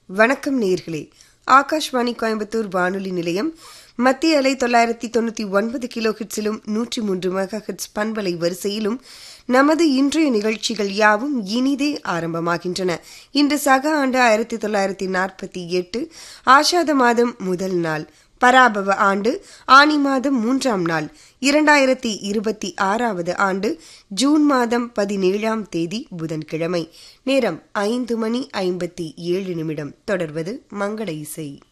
வணக்கம் நேர்களே ஆகாஷ்வாணி கோயம்புத்தூர் வானொலி நிலையம் மத்திய அலை தொள்ளாயிரத்தி தொண்ணூத்தி ஒன்பது கிலோ ஹிட்ஸிலும் நூற்றி மூன்று மெகா ஹிட்ஸ் பண்பலை வரிசையிலும் நமது இன்றைய நிகழ்ச்சிகள் யாவும் இனிதே ஆரம்பமாகின்றன இன்று சக ஆண்டு ஆயிரத்தி தொள்ளாயிரத்தி நாற்பத்தி எட்டு ஆஷாத மாதம் முதல் நாள் பராபவ ஆண்டு ஆனி மாதம் மூன்றாம் நாள் இரண்டாயிரத்தி இருபத்தி ஆறாவது ஆண்டு ஜூன் மாதம் பதினேழாம் தேதி புதன்கிழமை நேரம் ஐந்து மணி ஐம்பத்தி ஏழு நிமிடம் தொடர்வது மங்கள இசை